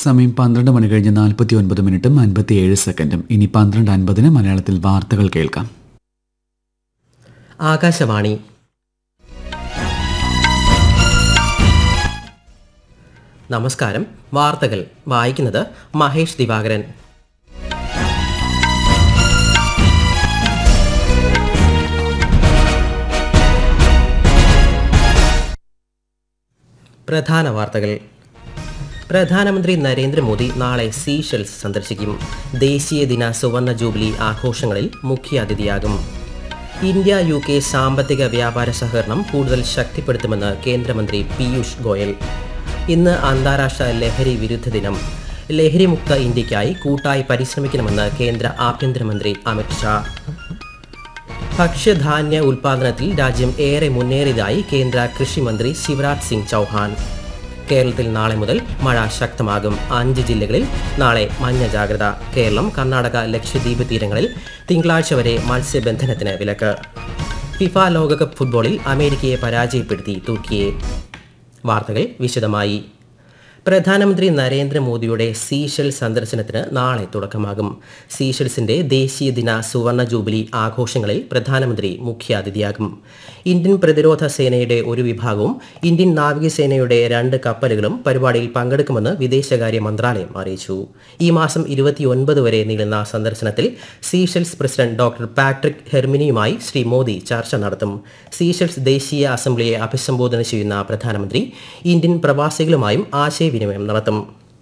സമയം പന്ത്രണ്ട് മണി കഴിഞ്ഞ് നാൽപ്പത്തി ഒൻപത് മിനിറ്റും അൻപത്തിയേഴ് സെക്കൻഡും ഇനി പന്ത്രണ്ട് അൻപതിന് മലയാളത്തിൽ വാർത്തകൾ കേൾക്കാം ആകാശവാണി നമസ്കാരം വാർത്തകൾ വായിക്കുന്നത് മഹേഷ് ദിവാകരൻ പ്രധാന വാർത്തകൾ പ്രധാനമന്ത്രി നരേന്ദ്രമോദി നാളെ സീഷെൽസ് സന്ദർശിക്കും ദേശീയ ദിന സുവർണ ജൂബിലി ആഘോഷങ്ങളിൽ മുഖ്യാതിഥിയാകും ഇന്ത്യ യു കെ സാമ്പത്തിക വ്യാപാര സഹകരണം കൂടുതൽ ശക്തിപ്പെടുത്തുമെന്ന് കേന്ദ്രമന്ത്രി പീയൂഷ് ഗോയൽ ഇന്ന് അന്താരാഷ്ട്ര ലഹരി വിരുദ്ധ ദിനം ലഹരിമുക്ത ഇന്ത്യയ്ക്കായി കൂട്ടായി പരിശ്രമിക്കണമെന്ന് കേന്ദ്ര ആഭ്യന്തരമന്ത്രി അമിത് ഷാ ഭക്ഷ്യധാന്യ ഉൽപാദനത്തിൽ രാജ്യം ഏറെ മുന്നേറിയതായി കേന്ദ്ര കൃഷിമന്ത്രി ശിവരാജ് സിംഗ് ചൗഹാൻ കേരളത്തിൽ നാളെ മുതൽ മഴ ശക്തമാകും അഞ്ച് ജില്ലകളിൽ നാളെ മഞ്ഞ ജാഗ്രത കേരളം കർണാടക ലക്ഷദ്വീപ് തീരങ്ങളിൽ തിങ്കളാഴ്ച വരെ മത്സ്യബന്ധനത്തിന് വിലക്ക് ഫിഫ ലോകകപ്പ് ഫുട്ബോളിൽ അമേരിക്കയെ പരാജയപ്പെടുത്തി തുർക്കിയെ വാർത്തകൾ വിശദമായി പ്രധാനമന്ത്രി നരേന്ദ്രമോദിയുടെ സീഷെൽ സന്ദർശനത്തിന് നാളെ തുടക്കമാകും സീഷെൽസിന്റെ ദേശീയ ദിന സുവർണ ജൂബിലി ആഘോഷങ്ങളിൽ പ്രധാനമന്ത്രി മുഖ്യാതിഥിയാകും ഇന്ത്യൻ പ്രതിരോധ സേനയുടെ ഒരു വിഭാഗവും ഇന്ത്യൻ നാവികസേനയുടെ രണ്ട് കപ്പലുകളും പരിപാടിയിൽ പങ്കെടുക്കുമെന്ന് വിദേശകാര്യ മന്ത്രാലയം അറിയിച്ചു ഈ മാസം ഇരുപത്തിയൊൻപത് വരെ നീളുന്ന സന്ദർശനത്തിൽ സീഷെൽസ് പ്രസിഡന്റ് ഡോക്ടർ പാട്രിക് ഹെർമിനിയുമായി ശ്രീ മോദി ചർച്ച നടത്തും സീഷെൽസ് ദേശീയ അസംബ്ലിയെ അഭിസംബോധന ചെയ്യുന്ന പ്രധാനമന്ത്രി ഇന്ത്യൻ പ്രവാസികളുമായും ആശയവിനിമയം നടത്തും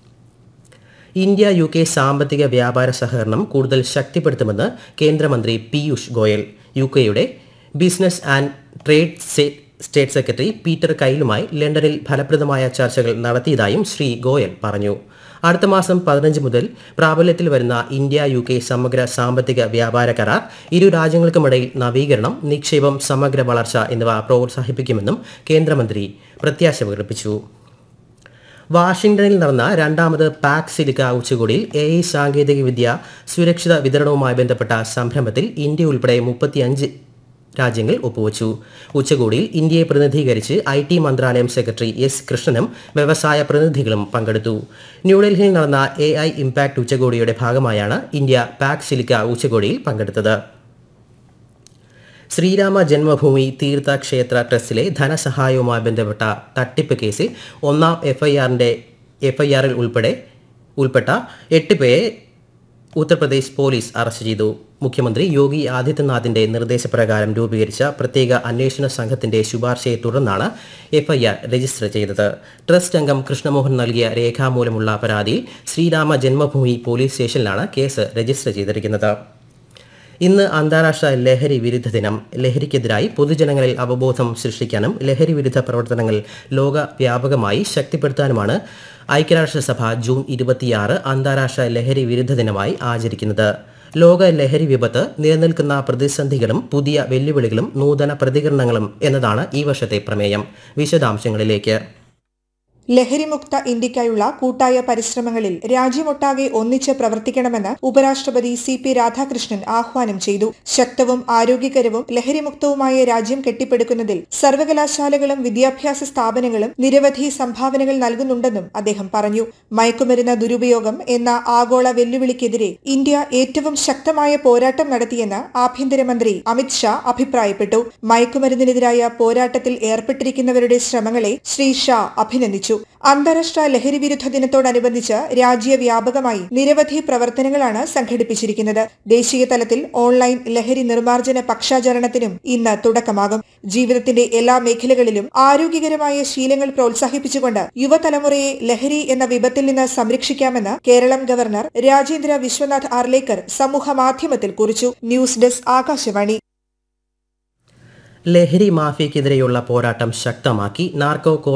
ഇന്ത്യ യു കെ സാമ്പത്തിക വ്യാപാര സഹകരണം കൂടുതൽ ശക്തിപ്പെടുത്തുമെന്ന് കേന്ദ്രമന്ത്രി പീയൂഷ് ഗോയൽ യു കെയുടെ business and trade state secretary Peter കൈലുമായി ലണ്ടനിൽ ഫലപ്രദമായ ചർച്ചകൾ നടത്തിയതായും ശ്രീ ഗോയൽ പറഞ്ഞു അടുത്ത മാസം പതിനഞ്ച് മുതൽ പ്രാബല്യത്തിൽ വരുന്ന ഇന്ത്യ യു കെ സമഗ്ര സാമ്പത്തിക വ്യാപാര കരാർ ഇരു രാജ്യങ്ങൾക്കുമിടയിൽ നവീകരണം നിക്ഷേപം സമഗ്ര വളർച്ച എന്നിവ പ്രോത്സാഹിപ്പിക്കുമെന്നും കേന്ദ്രമന്ത്രി പ്രത്യാശ പ്രകടിപ്പിച്ചു വാഷിംഗ്ടണിൽ നടന്ന രണ്ടാമത് പാക് സിലിക്ക ഉച്ചകോടിയിൽ എ ഐ സാങ്കേതികവിദ്യ സുരക്ഷിത വിതരണവുമായി ബന്ധപ്പെട്ട സംരംഭത്തിൽ ഇന്ത്യ ഉൾപ്പെടെ മുപ്പത്തിയഞ്ച് രാജ്യങ്ങൾ ഒപ്പുവച്ചു ഉച്ചകോടിയിൽ ഇന്ത്യയെ പ്രതിനിധീകരിച്ച് ഐ ടി മന്ത്രാലയം സെക്രട്ടറി എസ് കൃഷ്ണനും വ്യവസായ പ്രതിനിധികളും പങ്കെടുത്തു ന്യൂഡൽഹിയിൽ നടന്ന എ ഐ ഇംപാക്ട് ഉച്ചകോടിയുടെ ഭാഗമായാണ് ഇന്ത്യ പാക് സിലിക്ക ഉച്ചകോടിയിൽ പങ്കെടുത്തത് ശ്രീരാമ ജന്മഭൂമി തീർത്ഥക്ഷേത്ര ട്രസ്റ്റിലെ ധനസഹായവുമായി ബന്ധപ്പെട്ട തട്ടിപ്പ് കേസിൽ ഒന്നാം എഫ്ഐആറിന്റെ എഫ്ഐആറിൽ ഉൾപ്പെടെ ഉൾപ്പെട്ട എട്ട് പേരെ ഉത്തർപ്രദേശ് പോലീസ് അറസ്റ്റ് ചെയ്തു മുഖ്യമന്ത്രി യോഗി ആദിത്യനാഥിന്റെ നിർദ്ദേശപ്രകാരം രൂപീകരിച്ച പ്രത്യേക അന്വേഷണ സംഘത്തിന്റെ ശുപാർശയെ തുടർന്നാണ് എഫ്ഐആർ രജിസ്റ്റർ ചെയ്തത് ട്രസ്റ്റ് അംഗം കൃഷ്ണമോഹൻ നൽകിയ രേഖാമൂലമുള്ള പരാതിയിൽ ശ്രീരാമ ജന്മഭൂമി പോലീസ് സ്റ്റേഷനിലാണ് കേസ് രജിസ്റ്റർ ചെയ്തിരിക്കുന്നത് ഇന്ന് അന്താരാഷ്ട്ര ലഹരി വിരുദ്ധ ദിനം ലഹരിക്കെതിരായി പൊതുജനങ്ങളിൽ അവബോധം സൃഷ്ടിക്കാനും ലഹരി വിരുദ്ധ പ്രവർത്തനങ്ങൾ ലോകവ്യാപകമായി ശക്തിപ്പെടുത്താനുമാണ് ഐക്യരാഷ്ട്രസഭ ജൂൺ ഇരുപത്തിയാറ് അന്താരാഷ്ട്ര ലഹരി വിരുദ്ധ ദിനമായി ആചരിക്കുന്നത് ലോക ലഹരി വിപത്ത് നിലനിൽക്കുന്ന പ്രതിസന്ധികളും പുതിയ വെല്ലുവിളികളും നൂതന പ്രതികരണങ്ങളും എന്നതാണ് ഈ വർഷത്തെ പ്രമേയം വിശദാംശങ്ങളിലേക്ക് ലഹരിമുക്ത ഇന്ത്യയ്ക്കായുള്ള കൂട്ടായ പരിശ്രമങ്ങളിൽ രാജ്യമൊട്ടാകെ ഒന്നിച്ച് പ്രവർത്തിക്കണമെന്ന് ഉപരാഷ്ട്രപതി സി പി രാധാകൃഷ്ണൻ ആഹ്വാനം ചെയ്തു ശക്തവും ആരോഗ്യകരവും ലഹരിമുക്തവുമായ രാജ്യം കെട്ടിപ്പടുക്കുന്നതിൽ സർവകലാശാലകളും വിദ്യാഭ്യാസ സ്ഥാപനങ്ങളും നിരവധി സംഭാവനകൾ നൽകുന്നുണ്ടെന്നും അദ്ദേഹം പറഞ്ഞു മയക്കുമരുന്ന് ദുരുപയോഗം എന്ന ആഗോള വെല്ലുവിളിക്കെതിരെ ഇന്ത്യ ഏറ്റവും ശക്തമായ പോരാട്ടം നടത്തിയെന്ന് ആഭ്യന്തരമന്ത്രി അമിത് ഷാ അഭിപ്രായപ്പെട്ടു മയക്കുമരുന്നിനെതിരായ പോരാട്ടത്തിൽ ഏർപ്പെട്ടിരിക്കുന്നവരുടെ ശ്രമങ്ങളെ ശ്രീ ഷാ അഭിനന്ദിച്ചു അന്താരാഷ്ട്ര ലഹരി വിരുദ്ധ ദിനത്തോടനുബന്ധിച്ച് രാജ്യവ്യാപകമായി നിരവധി പ്രവർത്തനങ്ങളാണ് സംഘടിപ്പിച്ചിരിക്കുന്നത് ദേശീയ തലത്തിൽ ഓൺലൈൻ ലഹരി നിർമ്മാർജ്ജന പക്ഷാചരണത്തിനും ഇന്ന് തുടക്കമാകും ജീവിതത്തിന്റെ എല്ലാ മേഖലകളിലും ആരോഗ്യകരമായ ശീലങ്ങൾ പ്രോത്സാഹിപ്പിച്ചുകൊണ്ട് യുവതലമുറയെ ലഹരി എന്ന വിപത്തിൽ നിന്ന് സംരക്ഷിക്കാമെന്ന് കേരളം ഗവർണർ രാജേന്ദ്ര വിശ്വനാഥ് ആർലേക്കർ സമൂഹ മാധ്യമത്തിൽ കുറിച്ചു ന്യൂസ് ഡെസ്ക് ആകാശവാണി ലഹരി മാഫിയക്കെതിരെയുള്ള പോരാട്ടം ശക്തമാക്കി നാർക്കോ